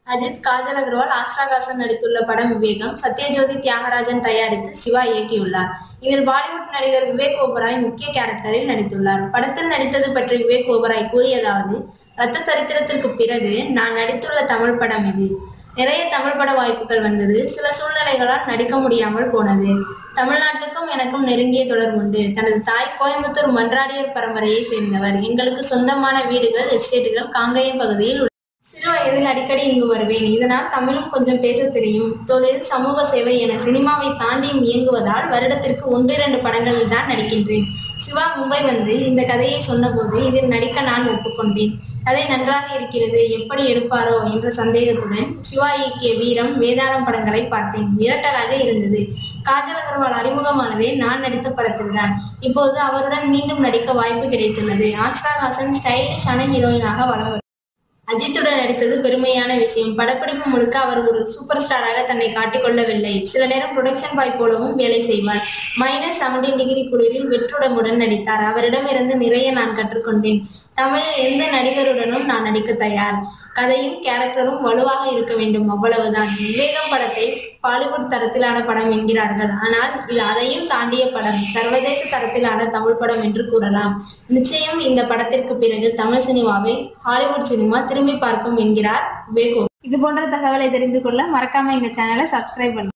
அஜித் காஜல் அகர்வால் ஆக்ஷாகாசன் நடித்துள்ள படம் விவேகம் சத்யஜோதி தியாகராஜன் தயாரித்து சிவா இயக்கியுள்ளார் இதில் பாலிவுட் நடிகர் விவேக் ஓபராய் முக்கிய கேரக்டரில் நடித்துள்ளார் படத்தில் நடித்தது பற்றி விவேக் ஓபராய் கூறியதாவது ரத்த சரித்திரத்திற்கு பிறகு நான் நடித்துள்ள தமிழ் படம் இது நிறைய தமிழ் பட வாய்ப்புகள் வந்தது சில சூழ்நிலைகளால் நடிக்க முடியாமல் போனது தமிழ்நாட்டுக்கும் எனக்கும் நெருங்கிய தொடர்பு உண்டு தனது தாய் கோயம்புத்தூர் மன்றாடியர் பரம்பரையை சேர்ந்தவர் எங்களுக்கு சொந்தமான வீடுகள் எஸ்டேட்டுகள் காங்கேயம் பகுதியில் உள்ளன. சிறு வயதில் அடிக்கடி இங்கு வருவேன் இதனால் தமிழும் கொஞ்சம் பேச தெரியும் தொழில் சமூக சேவை என சினிமாவை தாண்டியும் இயங்குவதால் வருடத்திற்கு ஒன்றிரண்டு படங்களில் தான் நடிக்கின்றேன் சிவா மும்பை வந்து இந்த கதையை சொன்னபோது இதில் நடிக்க நான் ஒப்புக்கொண்டேன் கதை நன்றாக இருக்கிறது எப்படி எடுப்பாரோ என்ற சந்தேகத்துடன் சிவா இயக்கிய வீரம் வேதாளம் படங்களை பார்த்தேன் மிரட்டலாக இருந்தது காஜல் அகர்வால் அறிமுகமானதே நான் நடித்த படத்தில்தான் இப்போது அவருடன் மீண்டும் நடிக்க வாய்ப்பு கிடைத்துள்ளது ஆக்ஷா ஹாசன் ஸ்டைலிஷான ஹீரோயினாக வலம் வருகிறார். அஜித்துடன் நடித்தது பெருமையான விஷயம் படப்பிடிப்பு முழுக்க அவர் ஒரு சூப்பர் ஸ்டாராக தன்னை காட்டிக்கொள்ளவில்லை சில நேரம் ப்ரொடக்ஷன் பாய் போலவும் வேலை செய்வார் மைனஸ் செவன்டீன் டிகிரி குளிரில் வெற்றுடமுடன் நடித்தார் அவரிடமிருந்து நிறைய நான் கற்றுக்கொண்டேன் தமிழில் எந்த நடிகருடனும் நான் நடிக்க தயார் கதையும் கேரக்டரும் வலுவாக இருக்க வேண்டும் அவ்வளவுதான் விவேகம் படத்தை பாலிவுட் தரத்திலான படம் என்கிறார்கள் ஆனால் இது அதையும் தாண்டிய படம் சர்வதேச தரத்திலான தமிழ் படம் என்று கூறலாம் நிச்சயம் இந்த படத்திற்கு பிறகு தமிழ் சினிமாவை ஹாலிவுட் சினிமா திரும்பி பார்க்கும் என்கிறார் விவேக் இது போன்ற தகவலை தெரிந்து கொள்ள மறக்காம எங்க சேனலை சப்ஸ்கிரைப் பண்ணுங்க